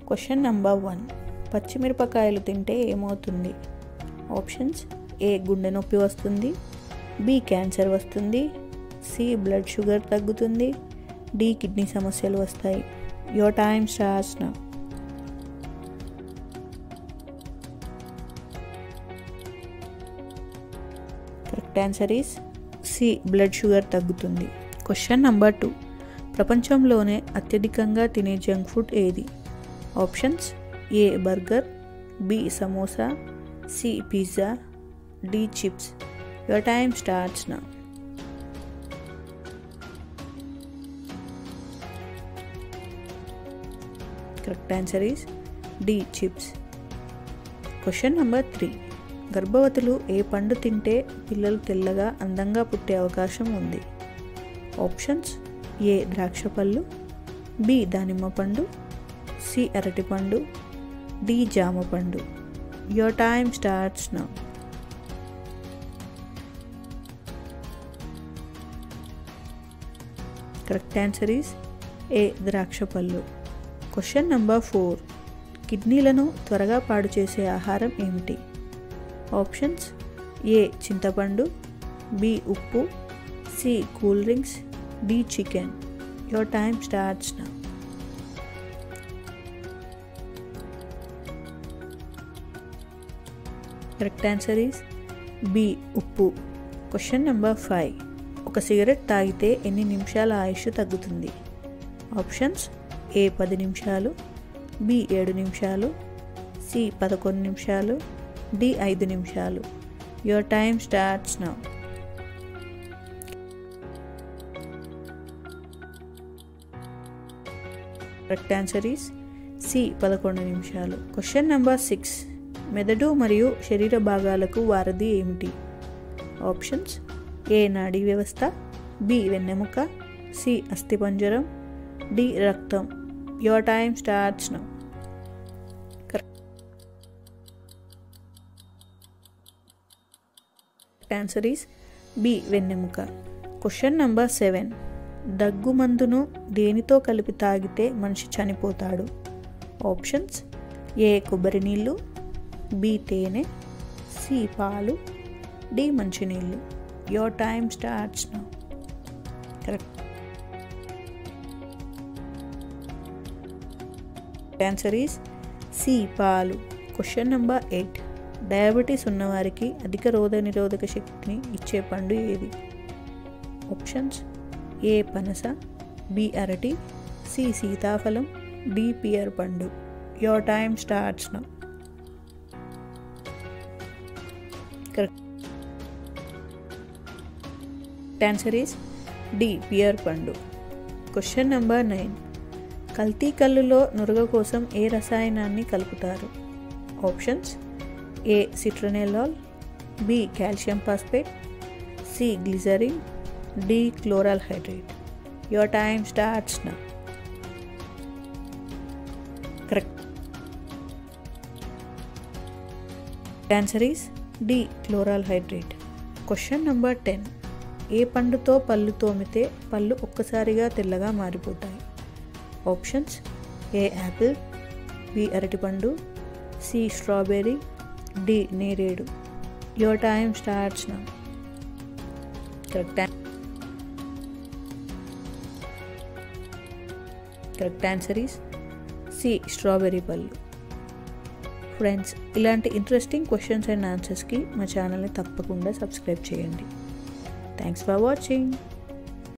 question number one పచ్చిమిరపకాయలు తింటే ఏమవుతుంది ఆప్షన్స్ ఏ గుండె నొప్పి వస్తుంది బి క్యాన్సర్ వస్తుంది సి బ్లడ్ షుగర్ తగ్గుతుంది డి కిడ్నీ సమస్యలు వస్తాయి your time starts now correct answer is C blood sugar తగ్గుతుంది క్వశ్చన్ నెంబర్ టూ ప్రపంచంలోనే అత్యధికంగా తినే జంక్ ఫుడ్ ఏది options A burger B samosa C pizza D chips your time starts now correct answer is D chips question number three గర్భవతులు ఏ పండు తింటే పిల్లలు తెల్లగా అందంగా పుట్టే అవకాశం ఉంది ఆప్షన్స్ ఏ ద్రాక్ష పళ్ళు బి దానిమ్మ పండు సి అరటి పండు డి జామ పండు your time starts now correct answer is A ద్రాక్ష పళ్ళు క్వశ్చన్ నెంబర్ ఫోర్ కిడ్నీలను త్వరగా పాడు చేసే ఆహారం ఏమిటి ఆప్షన్స్ ఏ చింతపండు బి ఉప్పు C cool drinks D chicken your time starts now correct answer is B ఉప్పు క్వశ్చన్ నెంబర్ ఫైవ్ ఒక సిగరెట్ తాగితే ఎన్ని నిమిషాల ఆయుష్ తగ్గుతుంది ఆప్షన్స్ ఏ పది నిమిషాలు బి ఏడు నిమిషాలు సి పదకొండు నిమిషాలు డి ఐదు నిమిషాలు your time starts now correct answer is C పదకొండు నిమిషాలు క్వశ్చన్ నెంబర్ సిక్స్ మెదడు మరియు శరీర భాగాలకు వారధి ఏమిటి ఆప్షన్స్ ఏ నాడీ వ్యవస్థ బి వెన్నెముక సి అస్థిపంజరం డి రక్తం your time starts now answer is B వెన్నెముక క్వశ్చన్ నెంబర్ సెవెన్ దగ్గు మందును దేనితో కలిపి తాగితే మనిషి చనిపోతాడు ఆప్షన్స్ ఏ కొబ్బరి నీళ్ళు బి తేనె సి పాలు డి మంచినీళ్ళు your time starts now correct answer is C పాలు క్వశ్చన్ నెంబర్ ఎయిట్ డయాబెటీస్ ఉన్నవారికి అధిక రోగ నిరోధక శక్తిని ఇచ్చే పండు ఏది ఆప్షన్స్ ఏ పనస బి అరటి సి సీతాఫలం డి పియర్ పండు your time starts now correct answer is D pear పండు క్వశ్చన్ నెంబర్ నైన్ కల్తీ కల్లులో నురగ కోసం ఏ రసాయనాన్ని కలుపుతారు options A citronellal B calcium phosphate C glycerin D chloral hydrate your time starts now correct answer is D chloral hydrate question number ten ఏ పండుతో పళ్ళు తోమితే పళ్ళు ఒక్కసారిగా తెల్లగా మారిపోతాయి ఆప్షన్స్ ఏ యాపిల్ బి అరటిపండు సి స్ట్రాబెర్రీ డి నేరేడు your time starts now correct correct answer is C strawberry పళ్ళు ఫ్రెండ్స్ ఇలాంటి ఇంట్రెస్టింగ్ క్వశ్చన్స్ అండ్ ఆన్సర్స్కి మా ఛానల్ని తప్పకుండా సబ్స్క్రైబ్ చేయండి థ్యాంక్స్ ఫర్ వాచింగ్